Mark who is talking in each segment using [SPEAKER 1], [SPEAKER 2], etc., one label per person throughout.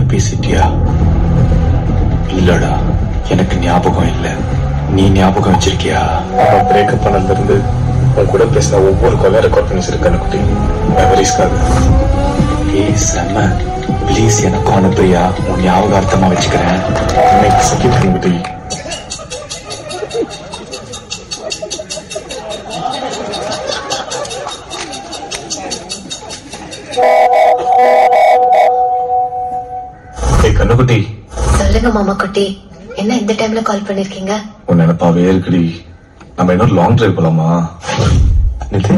[SPEAKER 1] பேசிட்டியா இல்லடா எனக்கு ஞாபகம் இல்ல நீ ஞாபகம் வச்சிருக்கியா
[SPEAKER 2] நம்ம பிரேக்கப் பண்ணதுல இருந்து உன் கூட பேசின ஒவ்வொரு கொலையும் ரெக்கார்ட் பண்ணி வச்சிருக்க குட்டி மெமரிஸ்க்காக
[SPEAKER 1] ஏய் செம்ம ப்ளீஸ் எனக்கு அனுப்புறியா உன் ஞாபகார்த்தமா வச்சுக்கிறேன்
[SPEAKER 2] இன்னைக்கு சிக்கிட்டு குட்டி ஏய் கண்ணுக்குட்டி
[SPEAKER 3] சொல்லுங்க மாமா குட்டி என்ன இந்த டைம்ல கால் பண்ணிருக்கீங்க
[SPEAKER 2] உன் நினைப்பாவே இருக்குடி நம்ம இன்னும் லாங் டிரைவ் போலாமா
[SPEAKER 1] நிதி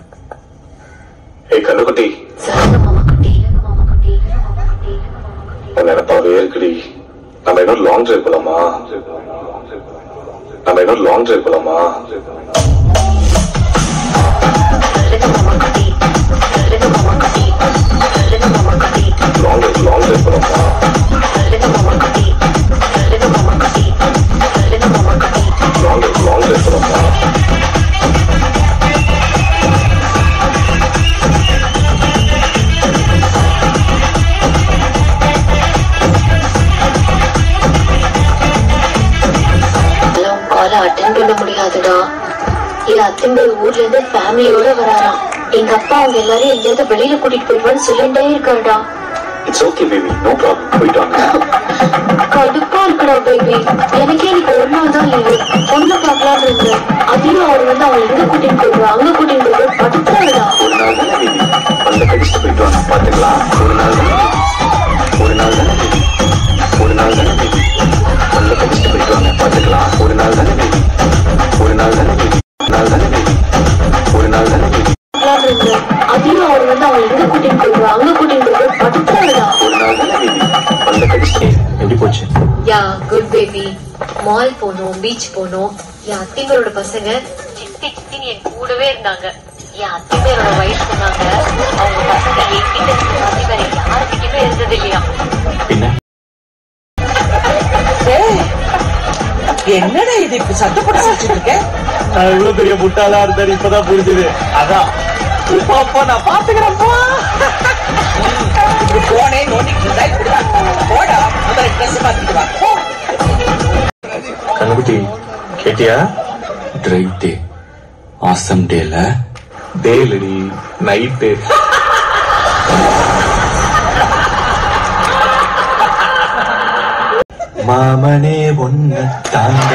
[SPEAKER 2] ஏய் கண்ணுக்குட்டி
[SPEAKER 3] சொல்லுங்க மாமா குட்டி மாமா குட்டி
[SPEAKER 2] உன் நினைப்பாவே இருக்குடி நம்ம இன்னும் லாங் டிரைவ் போலாமா நம்ம இன்னும் லாங் டிரைவ் போலாமா
[SPEAKER 3] சொல்லுங்க மாமா குட்டி சொல்லுங்க மாமா குட்டி சொல்லுங்க மாமா குட்டி
[SPEAKER 2] லாங் டிரைவ் லாங் டிரைவ் போலாமா
[SPEAKER 3] சொல்லுங்க மாமா குட்டி சொல்லுங்க மாமா குட்டி சொல்லுங்க மாமா குட்டி
[SPEAKER 2] லாங் டிரைவ் லாங் டிரைவ் போலாமா
[SPEAKER 3] ஹலோ கால அட்டன் பண்ண முடியாதுடா இல்ல அத்திம்பேர் ஊர்ல இருந்து ஃபேமிலியோட வராராம் எங்க அப்பா அவங்க எல்லாரையும் எங்கேயாவது வெளியில கூட்டிட்டு போயிடுவான்னு சொல்லிட்டே இருக்காருடா
[SPEAKER 2] it's okay baby no problem போயிட்டு வாங்க
[SPEAKER 3] கடுப்பா இருக்குடா பேபி எனக்கே இன்னைக்கு ஒரு நாள் தான் லீவு பொண்ணு பார்க்கலாம்னு இருந்தேன் அதையும் அவர் வந்து அவன் எங்க கூட்டிட்டு போயிடுவா அங்க கூட்டிட்டு போயிடுவா படுத்துறாருடா
[SPEAKER 2] ஒரு நாள் தானே பேபி பல்ல கடிச்சிட்டு போயிட்டு வாங்க பாத்துக்கலாம் ஒரு நாள் தானே baby. ஒரு நாள் தானே baby. ஒரு நாள் தானே baby. பல்ல கடிச்சிட்டு போயிட்டு வாங்க பாத்துக்கலாம் ஒரு நாள் தானே baby. ஒரு நாள் தானே baby. ஒரு நாள் தானே baby. ஒரு நாள் தானே baby.
[SPEAKER 3] பார்க்கலாம்னு இருந்தேன் அதையும் அவர் வந்து அவன் எங்க கூட்டிட்டு போயிடுவா அங்க கூட்டிட்டு போயிடுவா படுத்துறாருடா
[SPEAKER 2] ஒரு நாள் தானே baby. பல்ல கடிச்சிட்டு
[SPEAKER 1] ஏய் எப்படி போச்சு
[SPEAKER 3] யா குட் பேபி மால் போனோம் பீச் போனோம் என் அத்திமரோட பசங்க சித்தி சித்தின்னு என் கூடவே இருந்தாங்க என் அத்திமரோட வயசு சொன்னாங்க அவங்க பசங்க என்கிட்ட அத்தி வேற யாருக்கிட்டயுமே இருந்தது இல்லையா
[SPEAKER 1] பின்ன
[SPEAKER 4] ஏய், என்னடா இது இப்படி சத்தம் போட்டு சிரிச்சிட்டு இருக்க
[SPEAKER 1] நான் இவ்வளவு பெரிய முட்டாளா இருந்தாரு இப்பதான் புரிஞ்சுது அதான்
[SPEAKER 4] அப்போ நான் பாத்துக்கிறேன்ப்பா இப்படி போனே நோண்டிட்டு இருந்தா இப்படிதான் போடா முதல்ல ட்ரெஸ் மாத்திட்டு வா போ.
[SPEAKER 2] கண்ணுக்குட்டி கேட்டியா
[SPEAKER 1] ட்ரை டே ஆசம் டேல
[SPEAKER 2] டேலடி நைட்டு
[SPEAKER 1] மாமனே ஒன்ன தாங்க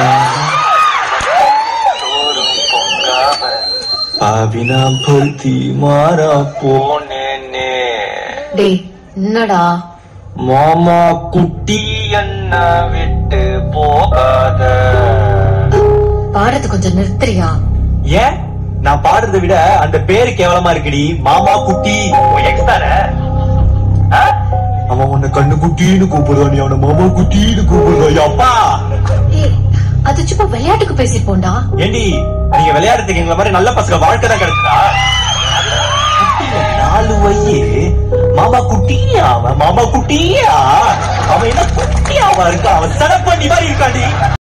[SPEAKER 1] பாவினா பொருத்தி மாறா போனேனே
[SPEAKER 3] டேய் என்னடா
[SPEAKER 1] மாமா குட்டி என்ன விட்டு போகாத
[SPEAKER 3] பாடத்தை கொஞ்சம் நிறுத்துறியா
[SPEAKER 1] ஏன் நான் பாடுறதை விட அந்த பேரு கேவலமா இருக்குடி மாமா குட்டி எக்ஸ் தானே ஆ? அவன் உன்னை கண்ணு குட்டின்னு கூப்பிடுறான் நீ அவனை மாமா குட்டின்னு கூப்பிடுறான் அப்பா
[SPEAKER 3] ஏய் அது சும்மா விளையாட்டுக்கு பேசிப்போண்டா
[SPEAKER 1] ஏண்டி நீங்க விளையாடுறதுக்கு எங்களை மாதிரி நல்ல பசங்க வாழ்க்கை தான் கிடைச்சதா குட்டில நாலு வயசு மாமா குட்டியா அவன் மாமா குட்டியா அவன் என்ன குட்டியா அவன் இருக்கான் அவன் சடப்பண்ணி மாதிரி இருக்காண்டி